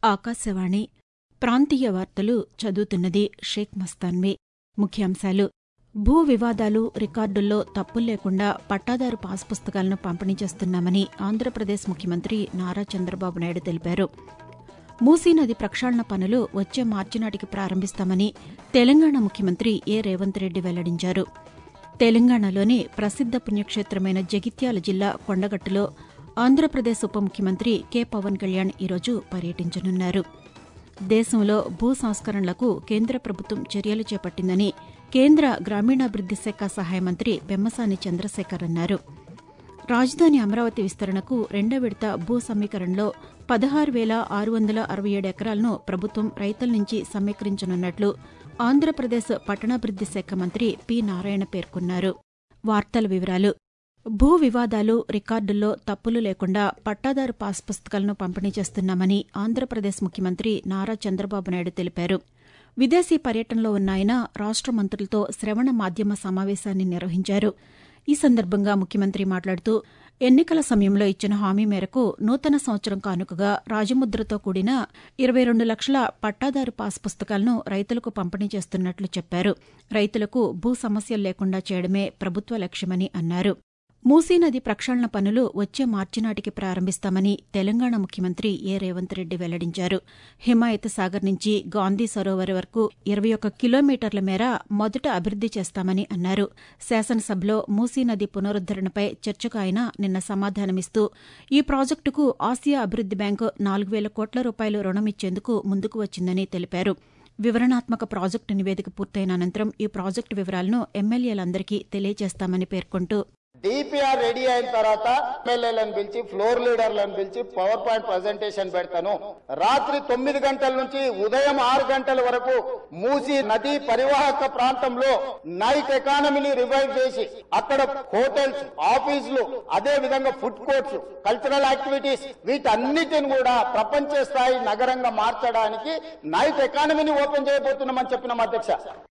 ఆకాశవాణి ప్రాంతీయ వార్తలు చదువుతున్నది షేక్ మస్తాన్వి ముఖ్యాంశాలు భూ వివాదాలు రికార్డుల్లో తప్పులు లేకుండా పట్టాదారు పాస్ పుస్తకాలను పంపిణీ చేస్తున్నామని ఆంధ్రప్రదేశ్ ముఖ్యమంత్రి నారా చంద్రబాబు నాయుడు తెలిపారు మూసీ నది ప్రక్షాళన పనులు వచ్చే మార్చి నాటికి ప్రారంభిస్తామని తెలంగాణ ముఖ్యమంత్రి ఏ రేవంత్ రెడ్డి వెల్లడించారు తెలంగాణలోని ప్రసిద్ద పుణ్యక్షేత్రమైన జగిత్యాల జిల్లా కొండగట్టులో ఆంధ్రప్రదేశ్ ఉప ముఖ్యమంత్రి కె పవన్ కళ్యాణ్ ఈరోజు పర్యటించనున్నారు దేశంలో భూ సంస్కరణలకు కేంద్ర ప్రభుత్వం చర్యలు చేపట్టిందని కేంద్ర గ్రామీణాభివృద్ది శాఖ సహాయ మంత్రి పెమ్మసాని చంద్రశేఖర్ అన్నారు రాజధాని అమరావతి విస్తరణకు రెండో విడత భూ సమీకరణలో పదహారు వేల ఆరు వందల అరవై ఏడు ఎకరాలను ప్రభుత్వం రైతుల నుంచి సమీకరించనున్నట్లు ఆంధ్రప్రదేశ్ పట్టణాభివృద్ది శాఖ మంత్రి పి నారాయణ పేర్కొన్నారు వార్తల వివరాలు భూ వివాదాలు రికార్డుల్లో తప్పులు లేకుండా పట్టాదారు పాస్ పుస్తకాలను పంపిణీ చేస్తున్నామని ఆంధ్రప్రదేశ్ ముఖ్యమంత్రి నారా చంద్రబాబు నాయుడు తెలిపారు విదేశీ పర్యటనలో ఉన్న ఆయన రాష్ట మంత్రులతో శ్రవణ మాధ్యమ సమావేశాన్ని నిర్వహించారు ఈ సందర్భంగా ముఖ్యమంత్రి మాట్లాడుతూ ఎన్నికల సమయంలో ఇచ్చిన హామీ మేరకు నూతన సంవత్సరం కానుకగా రాజముద్రతో కూడిన ఇరవై రెండు లక్షల పట్టాదారు పాస్ పుస్తకాలను రైతులకు పంపిణీ చేస్తున్నట్లు చెప్పారు రైతులకు భూ సమస్యలు లేకుండా చేయడమే ప్రభుత్వ లక్ష్యమని అన్నారు మూసీ నది ప్రక్షాళన పనులు వచ్చే మార్చి నాటికి ప్రారంభిస్తామని తెలంగాణ ముఖ్యమంత్రి ఏ రేవంత్ రెడ్డి వెల్లడించారు హిమాయత్ సాగర్ నుంచి గాంధీ సరోవర్ వరకు ఇరవై ఒక్క కిలోమీటర్ల మేర మొదట అభివృద్ది చేస్తామని అన్నారు శాసనసభలో మూసీ నది పునరుద్దరణపై చర్చకు ఆయన నిన్న సమాధానమిస్తూ ఈ ప్రాజెక్టుకు ఆసియా అభివృద్ది బ్యాంకు నాలుగు వేల కోట్ల రూపాయలు రుణం ఇచ్చేందుకు ముందుకు వచ్చిందని తెలిపారు వివరణాత్మక ప్రాజెక్టు నివేదిక పూర్తయిన అనంతరం ఈ ప్రాజెక్టు వివరాలను ఎమ్మెల్యేలందరికీ తెలియజేస్తామని పేర్కొంటూ డిపిఆర్ రెడీ అయిన తర్వాత ఎమ్మెల్యేలను పిలిచి ఫ్లోర్ లీడర్లను పిలిచి పవర్ పాయింట్ ప్రజెంటేషన్ పెడతాను రాత్రి తొమ్మిది గంటల నుంచి ఉదయం ఆరు గంటల వరకు మూసి నది పరివాహక ప్రాంతంలో నైట్ ఎకానమీని రివైవ్ చేసి అక్కడ హోటల్స్ ఆఫీసులు అదే విధంగా ఫుడ్ కోర్ట్స్ కల్చరల్ యాక్టివిటీస్ వీటన్నిటిని కూడా ప్రపంచ స్థాయి నగరంగా మార్చడానికి నైట్ ఎకానమీని ఓపెన్ చేయబోతున్నామని చెప్పిన అధ్యక్ష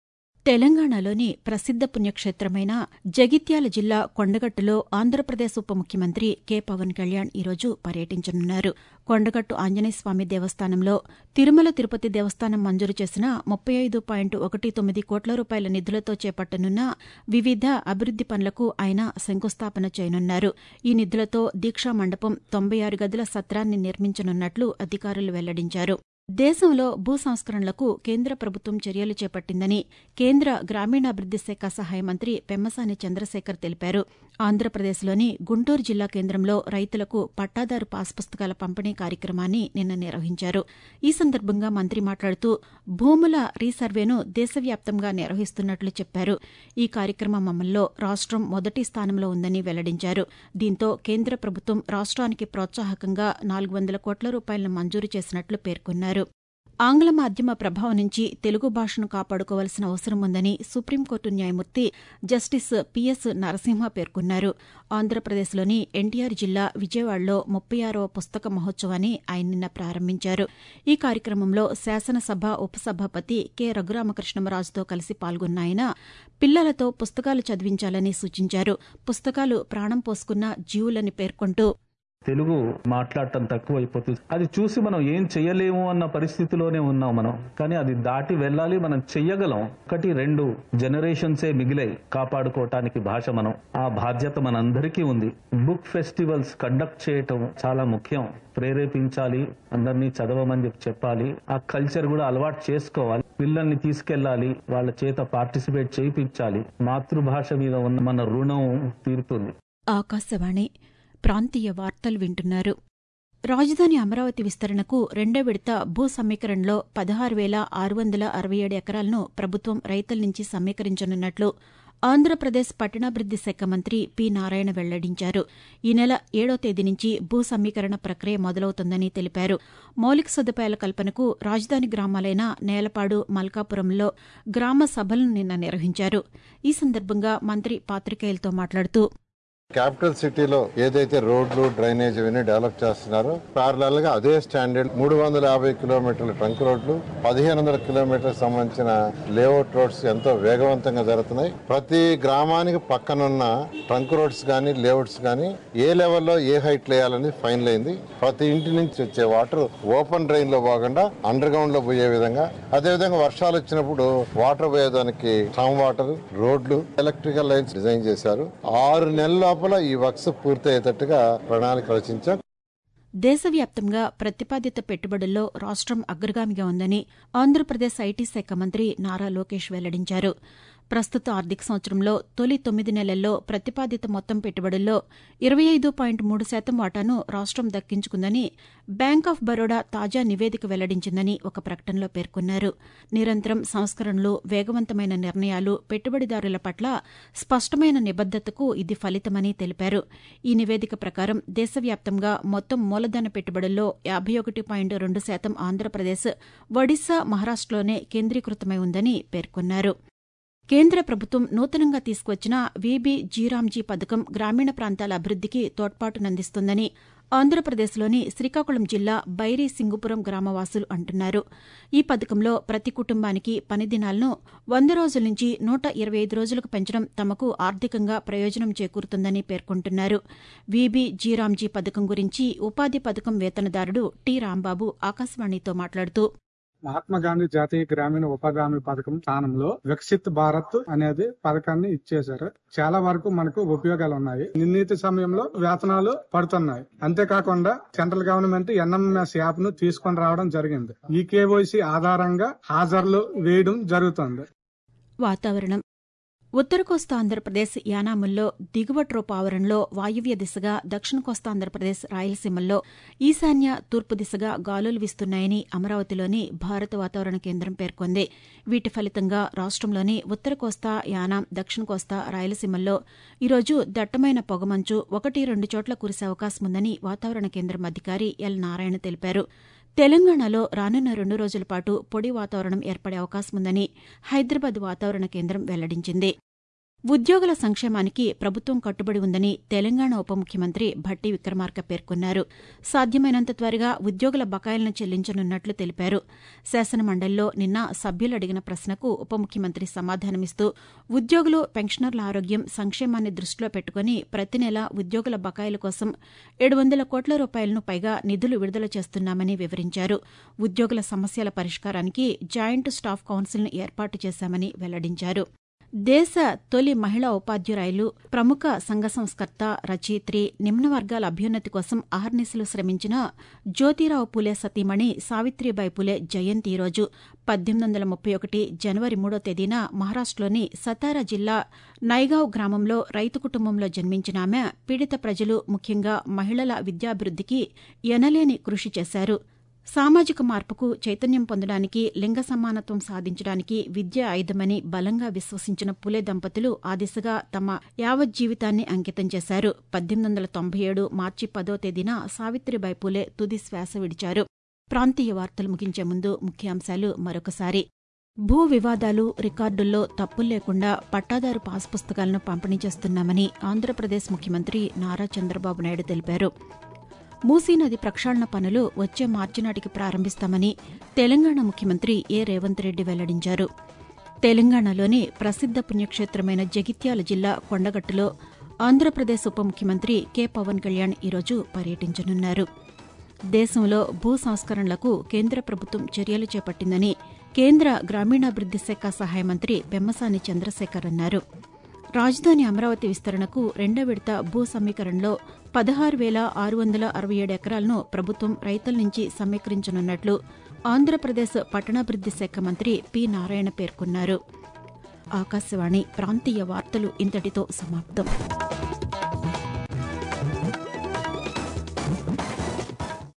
తెలంగాణలోని ప్రసిద్ద పుణ్యక్షేత్రమైన జగిత్యాల జిల్లా కొండగట్టులో ఆంధ్రప్రదేశ్ ఉప ముఖ్యమంత్రి కె పవన్ కళ్యాణ్ ఈరోజు పర్యటించనున్నారు కొండగట్టు ఆంజనేయస్వామి దేవస్థానంలో తిరుమల తిరుపతి దేవస్థానం మంజూరు చేసిన ముప్పై ఐదు పాయింట్ ఒకటి తొమ్మిది కోట్ల రూపాయల నిధులతో చేపట్టనున్న వివిధ అభివృద్ది పనులకు ఆయన శంకుస్థాపన చేయనున్నారు ఈ నిధులతో దీక్షా మండపం తొంభై ఆరు గదుల సత్రాన్ని నిర్మించనున్నట్లు అధికారులు వెల్లడించారు దేశంలో భూ సంస్కరణలకు కేంద్ర ప్రభుత్వం చర్యలు చేపట్టిందని కేంద్ర గ్రామీణాభివృద్ది శాఖ సహాయ మంత్రి పెమ్మసాని చంద్రశేఖర్ తెలిపారు ఆంధ్రప్రదేశ్లోని గుంటూరు జిల్లా కేంద్రంలో రైతులకు పట్టాదారు పాస్ పుస్తకాల పంపిణీ కార్యక్రమాన్ని నిన్న నిర్వహించారు ఈ సందర్భంగా మంత్రి మాట్లాడుతూ భూముల రీసర్వేను దేశవ్యాప్తంగా నిర్వహిస్తున్నట్లు చెప్పారు ఈ కార్యక్రమం అమల్లో రాష్టం మొదటి స్థానంలో ఉందని వెల్లడించారు దీంతో కేంద్ర ప్రభుత్వం రాష్ట్రానికి ప్రోత్సాహకంగా నాలుగు వందల కోట్ల రూపాయలను మంజూరు చేసినట్లు పేర్కొన్నారు ఆంగ్ల మాధ్యమ ప్రభావం నుంచి తెలుగు భాషను కాపాడుకోవాల్సిన అవసరం ఉందని సుప్రీంకోర్టు న్యాయమూర్తి జస్టిస్ పిఎస్ నరసింహ పేర్కొన్నారు ఆంధ్రప్రదేశ్లోని ఎన్టీఆర్ జిల్లా విజయవాడలో ముప్పై ఆరవ పుస్తక మహోత్సవాన్ని ఆయన నిన్న ప్రారంభించారు ఈ కార్యక్రమంలో శాసనసభ ఉపసభాపతి కె రఘురామకృష్ణమరాజుతో కలిసి పాల్గొన్న ఆయన పిల్లలతో పుస్తకాలు చదివించాలని సూచించారు పుస్తకాలు ప్రాణం పోసుకున్న జీవులని పేర్కొంటూ తెలుగు మాట్లాడటం తక్కువ అయిపోతుంది అది చూసి మనం ఏం చెయ్యలేము అన్న పరిస్థితిలోనే ఉన్నాం మనం కానీ అది దాటి వెళ్ళాలి మనం చెయ్యగలం ఒకటి రెండు జనరేషన్సే మిగిలాయి కాపాడుకోవటానికి భాష మనం ఆ బాధ్యత మనందరికీ ఉంది బుక్ ఫెస్టివల్స్ కండక్ట్ చేయటం చాలా ముఖ్యం ప్రేరేపించాలి అందరినీ చదవమని చెప్పి చెప్పాలి ఆ కల్చర్ కూడా అలవాటు చేసుకోవాలి పిల్లల్ని తీసుకెళ్లాలి వాళ్ళ చేత పార్టిసిపేట్ చేయించాలి మాతృభాష మీద ఉన్న మన రుణం తీరుతుంది ఆకాశవాణి ప్రాంతీయ వార్తలు వింటున్నారు రాజధాని అమరావతి విస్తరణకు రెండో విడత భూ సమీకరణలో పదహారు వేల ఆరు వందల అరవై ఏడు ఎకరాలను ప్రభుత్వం రైతుల నుంచి సమీకరించనున్నట్లు ఆంధ్రప్రదేశ్ పట్టణాభివృద్ది శాఖ మంత్రి పి నారాయణ వెల్లడించారు ఈ నెల ఏడో తేదీ నుంచి భూ సమీకరణ ప్రక్రియ మొదలవుతుందని తెలిపారు మౌలిక సదుపాయాల కల్పనకు రాజధాని గ్రామాలైన నేలపాడు మల్కాపురంలో గ్రామ సభలను నిన్న నిర్వహించారు ఈ సందర్భంగా మంత్రి పాతికేయులతో మాట్లాడుతూ క్యాపిటల్ సిటీలో ఏదైతే రోడ్లు డ్రైనేజ్ ఇవన్నీ డెవలప్ చేస్తున్నారో ప్యారలల్ గా అదే స్టాండర్డ్ మూడు వందల యాభై కిలోమీటర్ల ట్రంక్ రోడ్లు పదిహేను వందల కిలోమీటర్లకు సంబంధించిన లేఅవుట్ రోడ్స్ ఎంతో వేగవంతంగా జరుగుతున్నాయి ప్రతి గ్రామానికి పక్కనున్న ట్రంక్ రోడ్స్ కానీ లేఅవుట్స్ కానీ ఏ లెవెల్లో ఏ హైట్ వేయాలని ఫైనల్ అయింది ప్రతి ఇంటి నుంచి వచ్చే వాటర్ ఓపెన్ డ్రైన్ లో పోకుండా అండర్ గ్రౌండ్ లో పోయే విధంగా అదేవిధంగా వర్షాలు వచ్చినప్పుడు వాటర్ పోయేదానికి స్ట్రాంగ్ వాటర్ రోడ్లు ఎలక్ట్రికల్ లైన్స్ డిజైన్ చేశారు ఆరు నెలల లోపల ఈ వర్క్స్ పూర్తయ్యేటట్టుగా ప్రణాళిక రచించాం దేశవ్యాప్తంగా ప్రతిపాదిత పెట్టుబడుల్లో రాష్ట్రం అగ్రగామిగా ఉందని ఆంధ్రప్రదేశ్ ఐటీ శాఖ మంత్రి నారా లోకేష్ వెల్లడించారు ప్రస్తుత ఆర్థిక సంవత్సరంలో తొలి తొమ్మిది నెలల్లో ప్రతిపాదిత మొత్తం పెట్టుబడుల్లో ఇరవై ఐదు పాయింట్ మూడు శాతం వాటాను రాష్ట్రం దక్కించుకుందని బ్యాంక్ ఆఫ్ బరోడా తాజా నివేదిక వెల్లడించిందని ఒక ప్రకటనలో పేర్కొన్నారు నిరంతరం సంస్కరణలు వేగవంతమైన నిర్ణయాలు పెట్టుబడిదారుల పట్ల స్పష్టమైన నిబద్దతకు ఇది ఫలితమని తెలిపారు ఈ నివేదిక ప్రకారం దేశవ్యాప్తంగా మొత్తం మూలధన పెట్టుబడుల్లో యాభై ఒకటి పాయింట్ రెండు శాతం ఆంధ్రప్రదేశ్ ఒడిశా మహారాష్టలోనే కేంద్రీకృతమై ఉందని పేర్కొన్నారు కేంద్ర ప్రభుత్వం నూతనంగా తీసుకువచ్చిన వీబీ జీరాంజీ పథకం గ్రామీణ ప్రాంతాల అభివృద్దికి తోడ్పాటునందిస్తుందని ఆంధ్రప్రదేశ్లోని శ్రీకాకుళం జిల్లా బైరీ సింగుపురం గ్రామవాసులు అంటున్నారు ఈ పథకంలో ప్రతి కుటుంబానికి పని దినాలను వంద రోజుల నుంచి నూట ఇరవై ఐదు రోజులకు పెంచడం తమకు ఆర్థికంగా ప్రయోజనం చేకూరుతుందని పేర్కొంటున్నారు వీబీ జీరాంజీ పథకం గురించి ఉపాధి పథకం వేతనదారుడు టి రాంబాబు ఆకాశవాణితో మాట్లాడుతూ మహాత్మా గాంధీ జాతీయ గ్రామీణ ఉపాధి హామీ పథకం స్థానంలో వికసిత్ భారత్ అనేది పథకాన్ని ఇచ్చేశారు చాలా వరకు మనకు ఉపయోగాలు ఉన్నాయి నిర్ణీత సమయంలో వేతనాలు పడుతున్నాయి అంతేకాకుండా సెంట్రల్ గవర్నమెంట్ ఎన్ఎంఎస్ యాప్ ను తీసుకొని రావడం జరిగింది ఈ కేవైసీ ఆధారంగా హాజరులు వేయడం జరుగుతుంది వాతావరణం ఉత్తర కోస్తా ఆంధ్రప్రదేశ్ యానాముల్లో దిగువ ట్రోప్ ఆవరణలో వాయువ్య దిశగా దక్షిణ కోస్తా ఆంధ్రప్రదేశ్ రాయలసీమల్లో ఈశాన్య తూర్పు దిశగా గాలులు వీస్తున్నాయని అమరావతిలోని భారత వాతావరణ కేంద్రం పేర్కొంది వీటి ఫలితంగా రాష్టంలోని ఉత్తర కోస్తా యానాం దక్షిణ కోస్తా రాయలసీమల్లో ఈరోజు దట్టమైన పొగమంచు ఒకటి రెండు చోట్ల కురిసే అవకాశం ఉందని వాతావరణ కేంద్రం అధికారి ఎల్ నారాయణ తెలిపారు తెలంగాణలో రానున్న రెండు రోజుల పాటు పొడి వాతావరణం ఏర్పడే అవకాశం ఉందని హైదరాబాద్ వాతావరణ కేంద్రం వెల్లడించింది ఉద్యోగుల సంక్షేమానికి ప్రభుత్వం కట్టుబడి ఉందని తెలంగాణ ఉప ముఖ్యమంత్రి భట్టి విక్రమార్క పేర్కొన్నారు సాధ్యమైనంత త్వరగా ఉద్యోగుల బకాయిలను చెల్లించనున్నట్లు తెలిపారు శాసనమండలిలో నిన్న సభ్యులు అడిగిన ప్రశ్నకు ఉప ముఖ్యమంత్రి సమాధానమిస్తూ ఉద్యోగులు పెన్షనర్ల ఆరోగ్యం సంక్షేమాన్ని దృష్టిలో పెట్టుకుని ప్రతి నెల ఉద్యోగుల బకాయిల కోసం ఏడు వందల కోట్ల రూపాయలను పైగా నిధులు విడుదల చేస్తున్నామని వివరించారు ఉద్యోగుల సమస్యల పరిష్కారానికి జాయింట్ స్టాఫ్ కౌన్సిల్ను ఏర్పాటు చేశామని వెల్లడించారు దేశ తొలి మహిళా ఉపాధ్యురాయలు ప్రముఖ సంఘ సంస్కర్త రచయిత్రి నిమ్న వర్గాల అభ్యున్నతి కోసం అహర్నిశలు శ్రమించిన జ్యోతిరావు పూలే సతీమణి సావిత్రిబాయి పూలే జయంతి ఈరోజు పద్దెనిమిది వందల ముప్పై ఒకటి జనవరి మూడో తేదీన మహారాష్టలోని సతారా జిల్లా నైగావ్ గ్రామంలో రైతు కుటుంబంలో జన్మించిన ఆమె పీడిత ప్రజలు ముఖ్యంగా మహిళల విద్యాభివృద్దికి ఎనలేని కృషి చేశారు సామాజిక మార్పుకు చైతన్యం పొందడానికి లింగ సమానత్వం సాధించడానికి విద్య ఆయుధమని బలంగా విశ్వసించిన పులే దంపతులు ఆ దిశగా తమ యావత్ జీవితాన్ని అంకితం చేశారు పద్దెనిమిది వందల తొంభై ఏడు మార్చి పదో తేదీన సావిత్రిబాయి పూలే తుది శ్వాస విడిచారు ప్రాంతీయ వార్తలు ముగించే ముందు ముఖ్యాంశాలు మరొకసారి భూ వివాదాలు రికార్డుల్లో తప్పులు లేకుండా పట్టాదారు పాస్ పుస్తకాలను పంపిణీ చేస్తున్నామని ఆంధ్రప్రదేశ్ ముఖ్యమంత్రి నారా చంద్రబాబు నాయుడు తెలిపారు మూసీ నది ప్రక్షాళన పనులు వచ్చే మార్చి నాటికి ప్రారంభిస్తామని తెలంగాణ ముఖ్యమంత్రి ఏ రేవంత్ రెడ్డి వెల్లడించారు తెలంగాణలోని ప్రసిద్ద పుణ్యక్షేత్రమైన జగిత్యాల జిల్లా కొండగట్టులో ఆంధ్రప్రదేశ్ ఉప ముఖ్యమంత్రి కె పవన్ కళ్యాణ్ ఈరోజు పర్యటించనున్నారు దేశంలో భూ సంస్కరణలకు కేంద్ర ప్రభుత్వం చర్యలు చేపట్టిందని కేంద్ర గ్రామీణాభివృద్ది శాఖ సహాయ మంత్రి పెమ్మసాని చంద్రశేఖర్ అన్నారు రాజధాని అమరావతి విస్తరణకు రెండో విడత భూ సమీకరణలో పదహారు వేల ఆరు వందల అరవై ఏడు ఎకరాలను ప్రభుత్వం రైతుల నుంచి సమీకరించనున్నట్లు ఆంధ్రప్రదేశ్ పట్టణాభివృద్ది శాఖ మంత్రి పి నారాయణ పేర్కొన్నారు ఆకాశవాణి ప్రాంతీయ వార్తలు ఇంతటితో సమాప్తం